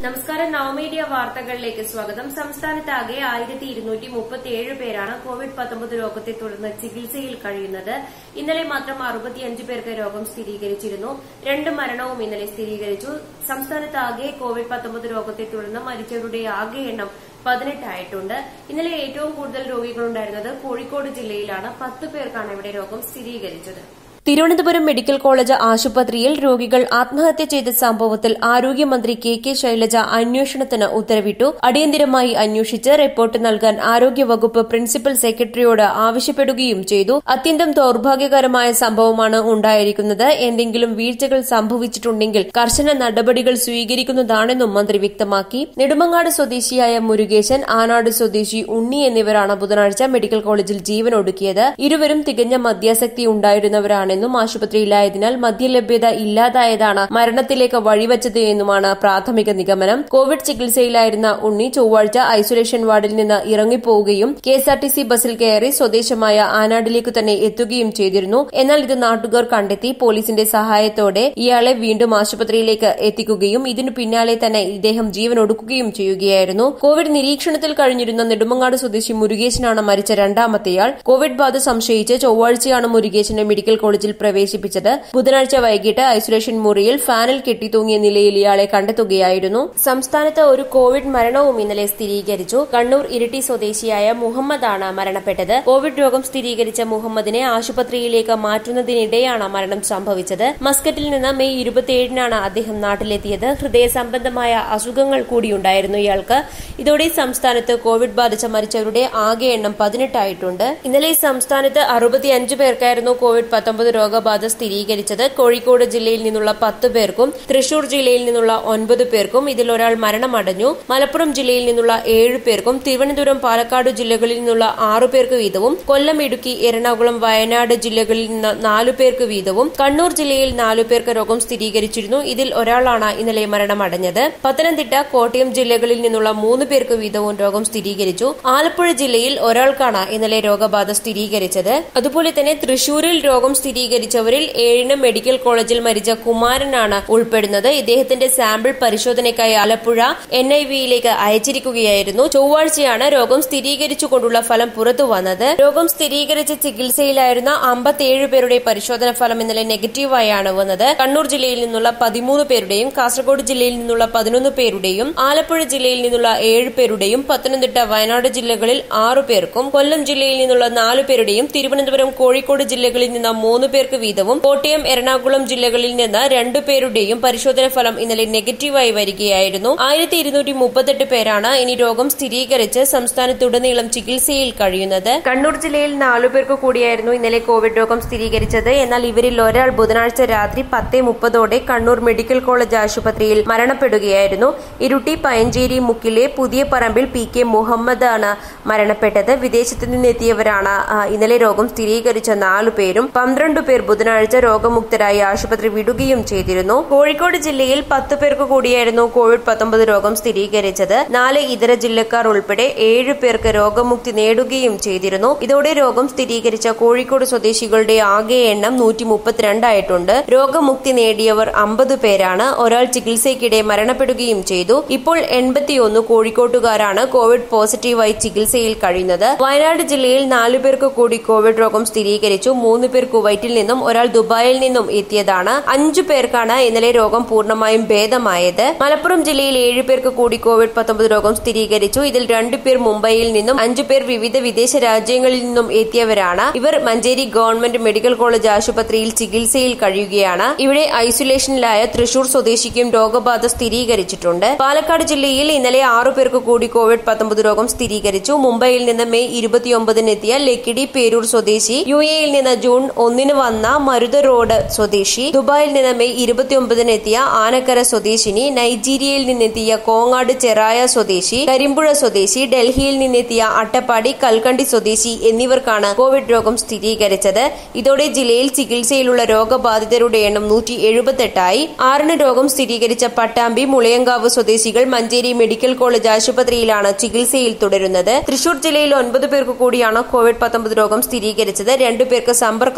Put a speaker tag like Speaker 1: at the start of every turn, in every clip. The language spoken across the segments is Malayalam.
Speaker 1: നമസ്കാരം നവമീഡിയ വാർത്തകളിലേക്ക് സ്വാഗതം സംസ്ഥാനത്താകെ ആയിരത്തി ഇരുന്നൂറ്റി മുപ്പത്തിയേഴ് പേരാണ് കോവിഡ് പത്തൊമ്പത് രോഗത്തെ തുടർന്ന് ചികിത്സയിൽ കഴിയുന്നത് ഇന്നലെ മാത്രം അറുപത്തിയഞ്ച് പേർക്ക് രോഗം സ്ഥിരീകരിച്ചിരുന്നു രണ്ട് മരണവും ഇന്നലെ സ്ഥിരീകരിച്ചു സംസ്ഥാനത്താകെ കോവിഡ് പത്തൊമ്പത് രോഗത്തെ തുടർന്ന് മരിച്ചവരുടെ ആകെ എണ്ണം പതിനെട്ടായിട്ടുണ്ട് ഇന്നലെ ഏറ്റവും കൂടുതൽ രോഗികളുണ്ടായിരുന്നത് കോഴിക്കോട് ജില്ലയിലാണ് പത്ത് പേർക്കാണ് ഇവിടെ രോഗം സ്ഥിരീകരിച്ചത്
Speaker 2: തിരുവനന്തപുരം മെഡിക്കൽ കോളേജ് ആശുപത്രിയിൽ രോഗികൾ ആത്മഹത്യ ചെയ്ത സംഭവത്തിൽ ആരോഗ്യമന്ത്രി കെ കെ ശൈലജ അന്വേഷണത്തിന് ഉത്തരവിട്ടു അടിയന്തരമായി അന്വേഷിച്ച് റിപ്പോർട്ട് നൽകാൻ ആരോഗ്യവകുപ്പ് പ്രിൻസിപ്പൽ സെക്രട്ടറിയോട് ആവശ്യപ്പെടുകയും ചെയ്തു അത്യന്തം ദൌർഭാഗ്യകരമായ സംഭവമാണ് ഉണ്ടായിരിക്കുന്നത് എന്തെങ്കിലും വീഴ്ചകൾ സംഭവിച്ചിട്ടുണ്ടെങ്കിൽ കർശന നടപടികൾ സ്വീകരിക്കുന്നതാണെന്നും മന്ത്രി വ്യക്തമാക്കി നെടുമങ്ങാട് സ്വദേശിയായ മുരുകേശൻ ആനാട് സ്വദേശി ഉണ്ണി എന്നിവരാണ് ബുധനാഴ്ച മെഡിക്കൽ കോളേജിൽ ജീവനൊടുക്കിയത് ഇരുവരും തികഞ്ഞ മദ്യാസക്തി ഉണ്ടായിരുന്നവരാണ് എന്നും ആശുപത്രിയിലായതിനാൽ മദ്യലഭ്യത ഇല്ലാതായതാണ് മരണത്തിലേക്ക് വഴിവച്ചത് എന്നുമാണ് പ്രാഥമിക നിഗമനം കോവിഡ് ചികിത്സയിലായിരുന്ന ഉണ്ണി ചൊവ്വാഴ്ച ഐസൊലേഷൻ വാർഡിൽ നിന്ന് ഇറങ്ങിപ്പോവുകയും കെഎസ്ആർടിസി ബസ്സിൽ കയറി സ്വദേശമായ ആനാടിലേക്ക് തന്നെ എത്തുകയും ചെയ്തിരുന്നു എന്നാൽ ഇത് നാട്ടുകാർ കണ്ടെത്തി പോലീസിന്റെ സഹായത്തോടെ ഇയാളെ വീണ്ടും ആശുപത്രിയിലേക്ക് എത്തിക്കുകയും ഇതിനു പിന്നാലെ തന്നെ ഇദ്ദേഹം ജീവൻ ഒടുക്കുകയും ചെയ്യുകയായിരുന്നു കോവിഡ് നിരീക്ഷണത്തിൽ കഴിഞ്ഞിരുന്ന നെടുമങ്ങാട് സ്വദേശി മുരുകേശനാണ് മരിച്ച രണ്ടാമത്തെയാൾ കോവിഡ് ബാധ സംശയിച്ച് ചൊവ്വാഴ്ചയാണ് മുരുകേശനെ മെഡിക്കൽ കോളേജിൽ പ്രവേശിപ്പിച്ചത് ബുധനാഴ്ച വൈകിട്ട് ഐസൊലേഷൻ മുറിയിൽ ഫാനിൽ കെട്ടിത്തൂങ്ങിയ നിലയിൽ ഇയാളെ കണ്ടെത്തുകയായിരുന്നു സംസ്ഥാനത്ത് ഒരു കോവിഡ് മരണവും ഇന്നലെ സ്ഥിരീകരിച്ചു കണ്ണൂർ ഇരിട്ടി സ്വദേശിയായ മുഹമ്മദാണ് മരണപ്പെട്ടത് കോവിഡ് രോഗം സ്ഥിരീകരിച്ച മുഹമ്മദിനെ ആശുപത്രിയിലേക്ക് മാറ്റുന്നതിനിടെയാണ് മരണം സംഭവിച്ചത് മസ്കറ്റിൽ നിന്ന് മെയ് ഇരുപത്തിയേഴിനാണ് അദ്ദേഹം നാട്ടിലെത്തിയത് ഹൃദയ സംബന്ധമായ അസുഖങ്ങൾ കൂടിയുണ്ടായിരുന്നു ഇയാൾക്ക് ഇതോടെ സംസ്ഥാനത്ത് കോവിഡ് ബാധിച്ച മരിച്ചവരുടെ ആകെ എണ്ണം പതിനെട്ടായിട്ടുണ്ട് ഇന്നലെ സംസ്ഥാനത്ത് അറുപത്തിയഞ്ച് പേർക്കായിരുന്നു കോവിഡ് പത്തൊമ്പത് രോഗബാധ സ്ഥിരീകരിച്ചത് കോഴിക്കോട് ജില്ലയിൽ നിന്നുള്ള പത്ത് പേർക്കും തൃശൂർ ജില്ലയിൽ നിന്നുള്ള ഒൻപത് പേർക്കും ഇതിൽ ഒരാൾ മരണമടഞ്ഞു മലപ്പുറം ജില്ലയിൽ നിന്നുള്ള ഏഴ് പേർക്കും തിരുവനന്തപുരം പാലക്കാട് ജില്ലകളിൽ നിന്നുള്ള ആറു പേർക്ക് വീതവും കൊല്ലം ഇടുക്കി എറണാകുളം വയനാട് ജില്ലകളിൽ നിന്ന് നാലു പേർക്ക് വീതവും കണ്ണൂർ ജില്ലയിൽ നാലു പേർക്ക് രോഗം സ്ഥിരീകരിച്ചിരുന്നു ഇതിൽ ഒരാളാണ് ഇന്നലെ മരണമടഞ്ഞത് പത്തനംതിട്ട കോട്ടയം ജില്ലകളിൽ നിന്നുള്ള മൂന്ന് പേർക്ക് വീതവും രോഗം സ്ഥിരീകരിച്ചു ആലപ്പുഴ ജില്ലയിൽ ഒരാൾക്കാണ് ഇന്നലെ രോഗബാധ സ്ഥിരീകരിച്ചത് അതുപോലെ തന്നെ തൃശൂരിൽ രോഗം സ്ഥിരീകരിച്ചവരിൽ ഏഴിന് മെഡിക്കൽ കോളേജിൽ മരിച്ച കുമാരനാണ് ഉൾപ്പെടുന്നത് ഇദ്ദേഹത്തിന്റെ സാമ്പിൾ പരിശോധനയ്ക്കായി ആലപ്പുഴ എൻ ഐ വിയിലേക്ക് അയച്ചിരിക്കുകയായിരുന്നു ചൊവ്വാഴ്ചയാണ് രോഗം സ്ഥിരീകരിച്ചുകൊണ്ടുള്ള ഫലം പുറത്തു വന്നത് രോഗം സ്ഥിരീകരിച്ച് ചികിത്സയിലായിരുന്ന അമ്പത്തിയേഴ് പേരുടെ പരിശോധന ഫലം ഇന്നലെ നെഗറ്റീവായാണ് വന്നത് കണ്ണൂർ ജില്ലയിൽ നിന്നുള്ള പതിമൂന്ന് പേരുടെയും കാസർഗോഡ് ജില്ലയിൽ നിന്നുള്ള പതിനൊന്ന് പേരുടെയും ആലപ്പുഴ ജില്ലയിൽ നിന്നുള്ള ഏഴ് പേരുടെയും പത്തനംതിട്ട വയനാട് ജില്ലകളിൽ ആറു പേർക്കും കൊല്ലം ജില്ലയിൽ നിന്നുള്ള നാലു പേരുടെയും തിരുവനന്തപുരം കോഴിക്കോട് ജില്ലകളിൽ നിന്ന് മൂന്ന് പേർക്ക് വീതവും കോട്ടയം എറണാകുളം ജില്ലകളിൽ നിന്ന് രണ്ടു പേരുടെയും പരിശോധന ഫലം ഇന്നലെ നെഗറ്റീവായി വരികയായിരുന്നു ആയിരത്തി ഇരുന്നൂറ്റി മുപ്പത്തെട്ട് പേരാണ് ഇനി രോഗം സ്ഥിരീകരിച്ച് സംസ്ഥാനത്തുടനീളം ചികിത്സയിൽ കഴിയുന്നത് കണ്ണൂർ ജില്ലയിൽ നാലു പേർക്ക് കൂടിയായിരുന്നു ഇന്നലെ കോവിഡ് രോഗം സ്ഥിരീകരിച്ചത് എന്നാൽ ഇവരിൽ ഒരാൾ ബുധനാഴ്ച രാത്രി പത്തേ മുപ്പതോടെ കണ്ണൂർ മെഡിക്കൽ കോളേജ് ആശുപത്രിയിൽ മരണപ്പെടുകയായിരുന്നു ഇരുട്ടി പയഞ്ചേരി മുക്കിലെ പുതിയ പറമ്പിൽ പി കെ മുഹമ്മദ് ആണ് മരണപ്പെട്ടത് വിദേശത്ത് നിന്നെത്തിയവരാണ് ആ, ഇന്നലെ രോഗം സ്ഥിരീകരിച്ച നാലു പേരും പന്ത്രണ്ട് പേർ ബുധനാഴ്ച രോഗമുക്തരായി ആശുപത്രി വിടുകയും ചെയ്തിരുന്നു കോഴിക്കോട് ജില്ലയിൽ പത്ത് പേർക്ക് കൂടിയായിരുന്നു കോവിഡ് പത്തൊമ്പത് രോഗം സ്ഥിരീകരിച്ചത് നാല് ഇതര ജില്ലക്കാർ ഉൾപ്പെടെ ഏഴ് പേർക്ക് രോഗമുക്തി നേടുകയും ചെയ്തിരുന്നു ഇതോടെ രോഗം സ്ഥിരീകരിച്ച കോഴിക്കോട് സ്വദേശികളുടെ ആകെ എണ്ണം നൂറ്റി മുപ്പത്തിരണ്ടായിട്ടുണ്ട് രോഗമുക്തി നേടിയവർ അമ്പത് പേരാണ് ഒരാൾ ചികിത്സയ്ക്കിടെ മരണപ്പെടുകയും ചെയ്തു ഇപ്പോൾ എൺപത്തിയൊന്ന് കോഴിക്കോട്ടുകാരാണ് കോവിഡ് പോസിറ്റീവായി ചികിത്സയിൽ കഴിയുന്നത് വയനാട് ജില്ലയിൽ നാലു പേർക്ക് കൂടി കോവിഡ് രോഗം സ്ഥിരീകരിച്ചു മൂന്ന് പേർ കുവൈറ്റിൽ നിന്നും ഒരാൾ ദുബായിൽ നിന്നും എത്തിയതാണ് അഞ്ചു പേർക്കാണ് ഇന്നലെ രോഗം പൂർണ്ണമായും ഭേദമായത് മലപ്പുറം ജില്ലയിൽ ഏഴ് പേർക്ക് കൂടി കോവിഡ് പത്തൊമ്പത് രോഗം സ്ഥിരീകരിച്ചു ഇതിൽ രണ്ടു പേർ മുംബൈയിൽ നിന്നും അഞ്ചു പേർ വിവിധ വിദേശ രാജ്യങ്ങളിൽ നിന്നും എത്തിയവരാണ് ഇവർ മഞ്ചേരി ഗവൺമെന്റ് മെഡിക്കൽ കോളേജ് ആശുപത്രിയിൽ ചികിത്സയിൽ കഴിയുകയാണ് ഇവിടെ ഐസൊലേഷനിലായ തൃശൂർ സ്വദേശിക്കും രോഗബാധ സ്ഥിരീകരിച്ചിട്ടുണ്ട് പാലക്കാട് ജില്ലയിൽ ഇന്നലെ ആറു പേർക്ക് കൂടി കോവിഡ് പത്തൊമ്പത് രോഗം സ്ഥിരീകരിച്ചു മുംബൈയിൽ നിന്ന് മെയ് ഇരുപത്തിയൊമ്പതിന് എത്തിയ ലക്കിടി പേരൂർ സ്വദേശി യു എയിൽ നിന്ന് ജൂൺ ഒന്നിന് വന്ന മരുത റോഡ് സ്വദേശി ദുബായിൽ നിന്ന് മെയ് ഇരുപത്തിയൊമ്പതിന് എത്തിയ ആനക്കര സ്വദേശിനി നൈജീരിയയിൽ നിന്നെത്തിയ കോങ്ങാട് ചെറായ സ്വദേശി കരിമ്പുഴ സ്വദേശി ഡൽഹിയിൽ നിന്നെത്തിയ അട്ടപ്പാടി കൽക്കണ്ടി സ്വദേശി എന്നിവർക്കാണ് കോവിഡ് രോഗം സ്ഥിരീകരിച്ചത് ഇതോടെ ജില്ലയിൽ ചികിത്സയിലുള്ള രോഗബാധിതരുടെ എണ്ണം നൂറ്റി എഴുപത്തെട്ടായി ആറിന് രോഗം സ്ഥിരീകരിച്ച പട്ടാമ്പി മുളയങ്കാവ് സ്വദേശികൾ മഞ്ചേരി മെഡിക്കൽ കോളേജ് ആശുപത്രിയിലാണ് ചികിത്സയിൽ തുടരുന്നത് തൃശൂർ ജില്ലയിൽ ഒൻപത് പേർക്ക് കൂടിയാണ് കോവിഡ് പത്തൊമ്പത് രോഗം സ്ഥിരീകരിച്ചത് രണ്ടുപേർക്ക് സമ്പർക്കത്തിലൂടെയാണ്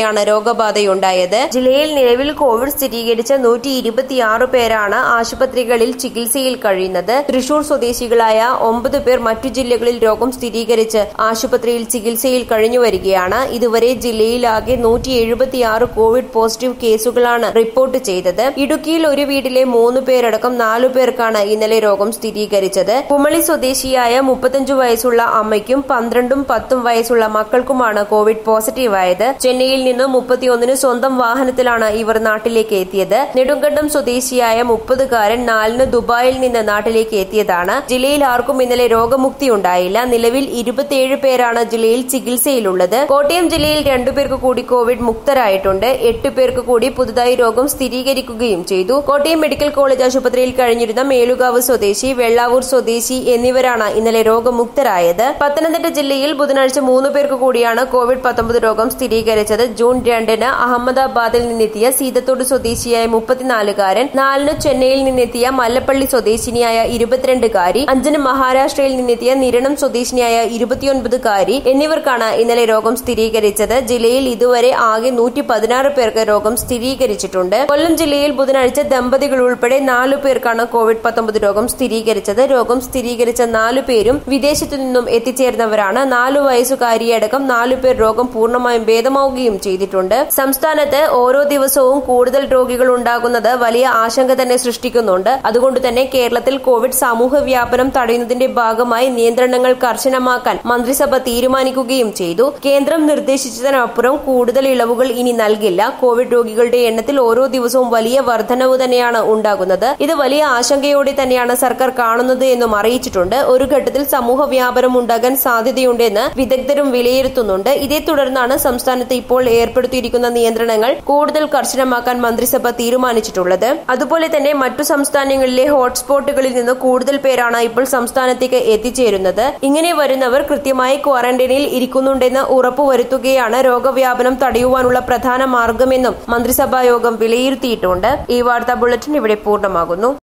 Speaker 2: തന്നെയാണ് രോഗബാധയുണ്ടായത് ജില്ലയിൽ നിലവിൽ കോവിഡ് സ്ഥിരീകരിച്ച നൂറ്റി ഇരുപത്തിയാറ് പേരാണ് ആശുപത്രികളിൽ ചികിത്സയിൽ കഴിയുന്നത് തൃശൂർ സ്വദേശികളായ ഒമ്പത് പേർ മറ്റു ജില്ലകളിൽ രോഗം സ്ഥിരീകരിച്ച് ആശുപത്രിയിൽ ചികിത്സയിൽ കഴിഞ്ഞുവരികയാണ് ഇതുവരെ ജില്ലയിലാകെ നൂറ്റി എഴുപത്തിയാറ് കോവിഡ് പോസിറ്റീവ് കേസുകളാണ് റിപ്പോർട്ട് ചെയ്തത് ഇടുക്കിയിൽ ഒരു വീട്ടിലെ മൂന്ന് പേരടക്കം നാലു പേർക്കാണ് ഇന്നലെ രോഗം സ്ഥിരീകരിച്ചത് കുമളി സ്വദേശിയായ മുപ്പത്തഞ്ചു വയസ്സുള്ള അമ്മയ്ക്കും പന്ത്രണ്ടും പത്തും വയസ്സുള്ള മക്കൾക്കുമാണ് കോവിഡ് പോസിറ്റീവ് ആയത് ചെന്നൈയിൽ നിന്ന് മുപ്പത്തിയൊന്നിന് സ്വന്തം വാഹനത്തിലാണ് ഇവർ നാട്ടിലേക്ക് എത്തിയത് നെടുങ്കണ്ടം സ്വദേശിയായ മുപ്പതുകാരൻ നാലിന് ദുബായിൽ നിന്ന് നാട്ടിലേക്ക് എത്തിയതാണ് ജില്ലയിൽ ആർക്കും ഇന്നലെ രോഗമുക്തി ഉണ്ടായില്ല നിലവിൽ ഇരുപത്തിയേഴ് പേരാണ് ജില്ലയിൽ ചികിത്സയിലുള്ളത് കോട്ടയം ജില്ലയിൽ രണ്ടുപേർക്ക് കൂടി കോവിഡ് മുക്തരായിട്ടുണ്ട് എട്ട് പേർക്ക് കൂടി പുതുതായി രോഗം സ്ഥിരീകരിക്കുകയും ചെയ്തു കോട്ടയം മെഡിക്കൽ കോളേജ് ആശുപത്രിയിൽ കഴിഞ്ഞിരുന്ന മേലുകാവ് സ്വദേശി വെള്ളാവൂർ സ്വദേശി എന്നിവരാണ് ഇന്നലെ രോഗമുക്തരായത് പത്തനംതിട്ട ജില്ലയിൽ ബുധനാഴ്ച മൂന്ന് പേർക്ക് കൂടിയാണ് കോവിഡ് പത്തൊമ്പത് രോഗം സ്ഥിരീകരിച്ചത് ജൂൺ രണ്ടിന് അഹമ്മദാബാദിൽ നിന്നെത്തിയ സീതത്തോട് സ്വദേശിയായ മുപ്പത്തിനാലുകാരൻ നാലിന് ചെന്നൈയിൽ നിന്നെത്തിയ മല്ലപ്പള്ളി സ്വദേശിനിയായ ഇരുപത്തിരണ്ടുകാരി അഞ്ചിന് മഹാരാഷ്ട്രയിൽ നിന്നെത്തിയ നിരണം സ്വദേശിനിയായ ഇരുപത്തിയൊൻപതുകാരി എന്നിവർക്കാണ് ഇന്നലെ രോഗം സ്ഥിരീകരിച്ചത് ജില്ലയിൽ ഇതുവരെ ആകെ നൂറ്റി പതിനാറ് പേർക്ക് രോഗം സ്ഥിരീകരിച്ചിട്ടുണ്ട് കൊല്ലം ജില്ലയിൽ ബുധനാഴ്ച ദമ്പതികൾ ഉൾപ്പെടെ നാലു പേർക്കാണ് കോവിഡ് പത്തൊമ്പത് രോഗം സ്ഥിരീകരിച്ചത് രോഗം സ്ഥിരീകരിച്ച നാലു പേരും വിദേശത്തു നിന്നും എത്തിച്ചേർന്നവരാണ് നാലു വയസ്സുകാരിയടക്കം നാലു പേർ രോഗം പൂർണ്ണമായും ഭേദമാവുകയും ചെയ്തിട്ടുണ്ട് സംസ്ഥാനത്ത് ഓരോ ദിവസവും കൂടുതൽ രോഗികൾ ഉണ്ടാകുന്നത് വലിയ ആശങ്ക തന്നെ സൃഷ്ടിക്കുന്നുണ്ട് അതുകൊണ്ട് തന്നെ കേരളത്തിൽ കോവിഡ് സമൂഹ വ്യാപനം തടയുന്നതിന്റെ ഭാഗമായി നിയന്ത്രണങ്ങൾ കർശനമാക്കാൻ മന്ത്രിസഭ തീരുമാനിക്കുകയും ചെയ്തു കേന്ദ്രം നിർദ്ദേശിച്ചതിനപ്പുറം കൂടുതൽ ഇളവുകൾ ഇനി നൽകില്ല കോവിഡ് രോഗികളുടെ എണ്ണത്തിൽ ഓരോ ദിവസവും വലിയ വർധനവ് തന്നെയാണ് ഉണ്ടാകുന്നത് ഇത് വലിയ ആശങ്കയോടെ തന്നെയാണ് സർക്കാർ കാണുന്നത് എന്നും അറിയിച്ചിട്ടുണ്ട് ഒരു ഘട്ടത്തിൽ സമൂഹ വ്യാപനം ഉണ്ടാകാൻ സാധ്യതയുണ്ടെന്ന് വിദഗ്ധരും വിലയിരുത്തുന്നുണ്ട് ഇതേ തുടർന്നാണ് സംസ്ഥാനത്ത് ഇപ്പോൾ ഏർപ്പെടുത്തിയിരിക്കുന്ന നിയന്ത്രണങ്ങൾ കൂടുതൽ കർശനമാക്കാൻ മന്ത്രിസഭ തീരുമാനിച്ചിട്ടുള്ളത് അതുപോലെ തന്നെ മറ്റു സംസ്ഥാനങ്ങളിലെ ഹോട്ട്സ്പോട്ടുകളിൽ നിന്ന് കൂടുതൽ പേരാണ് ഇപ്പോൾ സംസ്ഥാനത്തേക്ക് എത്തിച്ചേരുന്നത് ഇങ്ങനെ വരുന്നവർ കൃത്യമായി ക്വാറന്റൈനിൽ ഇരിക്കുന്നുണ്ടെന്ന് ഉറപ്പുവരുത്തുകയാണ് രോഗവ്യാപനം തടയുവാനുള്ള പ്രധാന മാർഗമെന്നും മന്ത്രിസഭാ യോഗം വിലയിരുത്തിയിട്ടുണ്ട് ഈ വാർത്താ ബുള്ളറ്റിൻ ഇവിടെ പൂർണ്ണമാകുന്നു